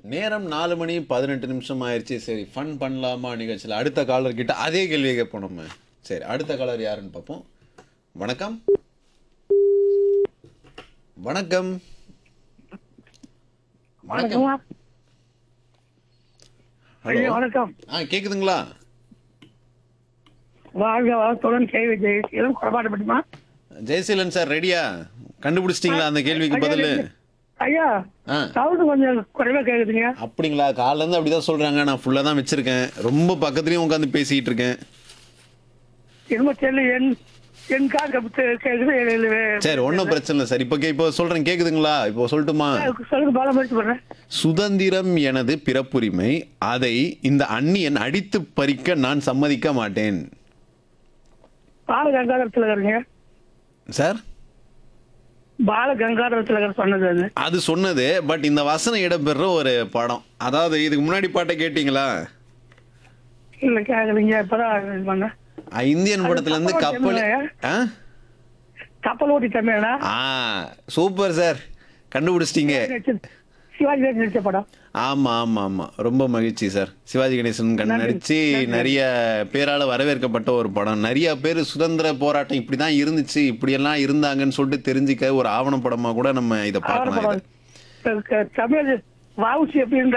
நேரம் நாலு மணி பதினெட்டு நிமிஷம் ஆயிடுச்சு சரி ஃபன் பண்ணலாமா நிகழ்ச்சியில் அடுத்த காலர் கிட்ட அதே கேள்வியை கேட்போம் நம்ம சரி அடுத்த காலர் யாருன்னு பார்ப்போம் வணக்கம் வணக்கம் வணக்கம் வணக்கம்மா ஐயா ஹலோ வணக்கம் ஆ கேக்குதுங்களா வாழ்க வளத்துடன் கேள்வி ஜெயிலும் குறைபாடுபட்டுமா ஜெயசீலன் சார் ரெடியா கண்டுபிடிச்சிட்டீங்களா அந்த கேள்விக்கு பதில் ஐயா ஆ சவுண்ட் கொஞ்சம் குறைவா கேக்குதுங்க அப்படிங்களா காலைல இருந்து அப்படிதான் சொல்றாங்க நான் ஃபுல்லா தான் வச்சிருக்கேன் ரொம்ப பக்கத்துலயும் உட்காந்து பேசிட்டு இருக்கேன் என்னமோ தெரியல என் என் காது கேக்குது சரி ஒன்றும் பிரச்சனை இல்லை சார் இப்போ கே இப்போ சொல்றேன் கேக்குதுங்களா இப்போ சொல்லட்டுமா சொல்லுங்க பால முயற்சி பண்றேன் சுதந்திரம் எனது பிறப்புரிமை அதை இந்த அந்நியன் அடித்து பறிக்க நான் சம்மதிக்க மாட்டேன் பால கங்காதர திலகருங்க சார் பால கங்காதர திலகர் சொன்னது அது அது சொன்னது பட் இந்த வசனம் இடம்பெற ஒரு படம் அதாவது இதுக்கு முன்னாடி பாட்டை கேட்டிங்களா இல்ல கேக்குறீங்க இப்பதான் இது பண்ணேன் அஹ் இந்தியன் படத்துல இருந்து அது கப்பல் தமிழா? ஆ கப்பல் ஓட்டி தமிழனா ஆ சூப்பர் சார் கண்டுபிடிச்சிட்டீங்க சிவாஜி கணேசன் நடிச்ச படம் ஆமா ஆமா ஆமா ரொம்ப மகிழ்ச்சி சார் சிவாஜி கணேசன் கண் நன்றி. நடிச்சு நன்றி. நிறைய பேரால வரவேற்கப்பட்ட ஒரு படம் நிறைய பேர் சுதந்திர போராட்டம் இப்படிதான் இருந்துச்சு இப்படியெல்லாம் இருந்தாங்கன்னு சொல்லிட்டு தெரிஞ்சுக்க ஒரு ஆவண படமா கூட நம்ம இதை ஆவண பார்க்கலாம் இதை. படம் தமிழ் வாவுசி எப்படி இருந்தா